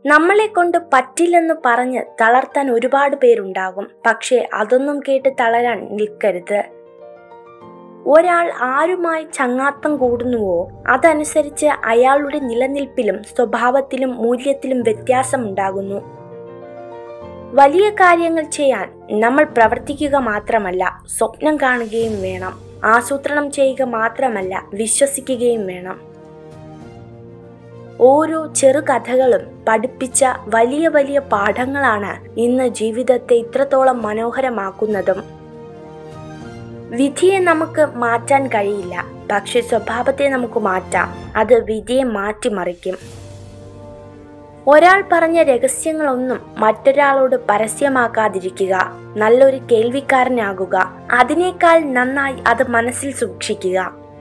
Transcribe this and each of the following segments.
നമ്മളെ കൊണ്ട് പറ്റില്ലെന്ന് പറഞ്ഞ് തളർത്താൻ ഒരുപാട് പേരുണ്ടാകും പക്ഷേ അതൊന്നും കേട്ട് തളരാൻ നിൽക്കരുത് ഒരാൾ ആരുമായി ചങ്ങാത്തം കൂടുന്നുവോ അതനുസരിച്ച് അയാളുടെ നിലനിൽപ്പിലും സ്വഭാവത്തിലും മൂല്യത്തിലും വ്യത്യാസമുണ്ടാകുന്നു വലിയ കാര്യങ്ങൾ ചെയ്യാൻ നമ്മൾ പ്രവർത്തിക്കുക മാത്രമല്ല സ്വപ്നം കാണുകയും വേണം ആസൂത്രണം ചെയ്യുക മാത്രമല്ല വിശ്വസിക്കുകയും വേണം ഓരോ ചെറുകഥകളും പഠിപ്പിച്ച വലിയ വലിയ പാഠങ്ങളാണ് ഇന്ന് ജീവിതത്തെ ഇത്രത്തോളം മനോഹരമാക്കുന്നതും വിധിയെ നമുക്ക് മാറ്റാൻ കഴിയില്ല പക്ഷെ സ്വഭാവത്തെ നമുക്ക് മാറ്റാം അത് വിധിയെ മാറ്റിമറിക്കും ഒരാൾ പറഞ്ഞ രഹസ്യങ്ങളൊന്നും മറ്റൊരാളോട് പരസ്യമാക്കാതിരിക്കുക നല്ലൊരു കേൾവിക്കാരനാകുക അതിനേക്കാൾ നന്നായി അത് മനസ്സിൽ സൂക്ഷിക്കുക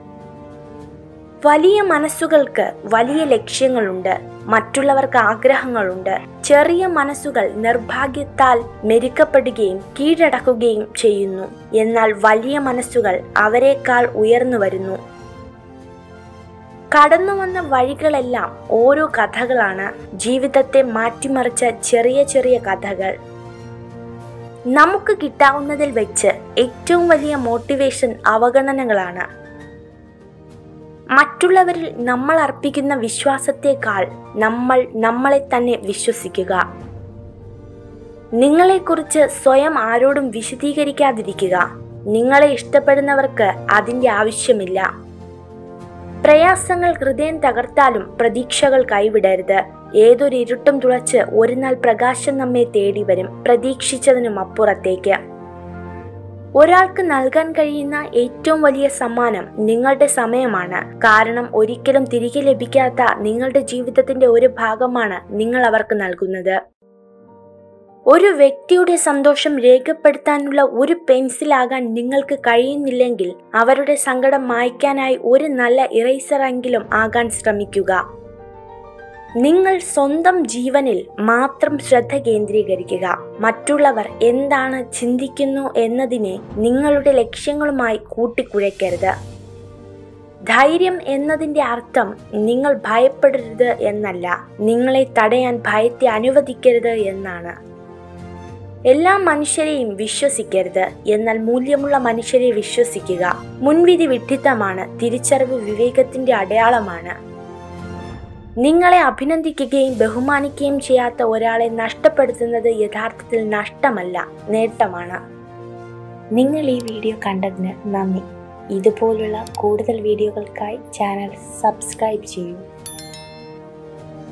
വലിയ മനസ്സുകൾക്ക് വലിയ ലക്ഷ്യങ്ങളുണ്ട് മറ്റുള്ളവർക്ക് ആഗ്രഹങ്ങളുണ്ട് ചെറിയ മനസ്സുകൾ നിർഭാഗ്യത്താൽ മെരുക്കപ്പെടുകയും കീഴടക്കുകയും ചെയ്യുന്നു എന്നാൽ വലിയ മനസ്സുകൾ അവരെക്കാൾ ഉയർന്നു വരുന്നു കടന്നു വന്ന വഴികളെല്ലാം ഓരോ കഥകളാണ് ജീവിതത്തെ മാറ്റിമറിച്ച ചെറിയ ചെറിയ കഥകൾ നമുക്ക് കിട്ടാവുന്നതിൽ വെച്ച് ഏറ്റവും വലിയ മോട്ടിവേഷൻ അവഗണനകളാണ് മറ്റുള്ളവരിൽ നമ്മൾ അർപ്പിക്കുന്ന വിശ്വാസത്തെക്കാൾ നമ്മൾ നമ്മളെ തന്നെ വിശ്വസിക്കുക നിങ്ങളെക്കുറിച്ച് സ്വയം ആരോടും വിശദീകരിക്കാതിരിക്കുക നിങ്ങളെ ഇഷ്ടപ്പെടുന്നവർക്ക് അതിൻ്റെ ആവശ്യമില്ല പ്രയാസങ്ങൾ ഹൃദയം തകർത്താലും പ്രതീക്ഷകൾ കൈവിടരുത് ഏതൊരു ഇരുട്ടും തുളച്ച് ഒരു നാൾ പ്രകാശം നമ്മെ തേടി വരും പ്രതീക്ഷിച്ചതിനും അപ്പുറത്തേക്ക് ഒരാൾക്ക് നൽകാൻ കഴിയുന്ന ഏറ്റവും വലിയ സമ്മാനം നിങ്ങളുടെ സമയമാണ് കാരണം ഒരിക്കലും തിരികെ ലഭിക്കാത്ത നിങ്ങളുടെ ജീവിതത്തിന്റെ ഒരു ഭാഗമാണ് നിങ്ങൾ അവർക്ക് നൽകുന്നത് ഒരു വ്യക്തിയുടെ സന്തോഷം രേഖപ്പെടുത്താനുള്ള ഒരു പെൻസിലാകാൻ നിങ്ങൾക്ക് കഴിയുന്നില്ലെങ്കിൽ അവരുടെ സങ്കടം മായ്ക്കാനായി ഒരു നല്ല ഇറേസറെങ്കിലും ആകാൻ ശ്രമിക്കുക നിങ്ങൾ സ്വന്തം ജീവനിൽ മാത്രം ശ്രദ്ധ കേന്ദ്രീകരിക്കുക മറ്റുള്ളവർ എന്താണ് ചിന്തിക്കുന്നു എന്നതിനെ നിങ്ങളുടെ ലക്ഷ്യങ്ങളുമായി കൂട്ടിക്കുഴയ്ക്കരുത് ധൈര്യം എന്നതിൻ്റെ അർത്ഥം നിങ്ങൾ ഭയപ്പെടരുത് എന്നല്ല നിങ്ങളെ തടയാൻ ഭയത്തെ അനുവദിക്കരുത് എന്നാണ് എല്ലാ മനുഷ്യരെയും വിശ്വസിക്കരുത് എന്നാൽ മൂല്യമുള്ള മനുഷ്യരെ വിശ്വസിക്കുക മുൻവിധി വിഡ്ഢിത്തമാണ് തിരിച്ചറിവ് വിവേകത്തിന്റെ അടയാളമാണ് നിങ്ങളെ അഭിനന്ദിക്കുകയും ബഹുമാനിക്കുകയും ചെയ്യാത്ത ഒരാളെ നഷ്ടപ്പെടുത്തുന്നത് യഥാർത്ഥത്തിൽ നഷ്ടമല്ല നേട്ടമാണ് നിങ്ങൾ ഈ വീഡിയോ കണ്ടതിന് നന്ദി ഇതുപോലുള്ള കൂടുതൽ വീഡിയോകൾക്കായി ചാനൽ സബ്സ്ക്രൈബ് ചെയ്യൂ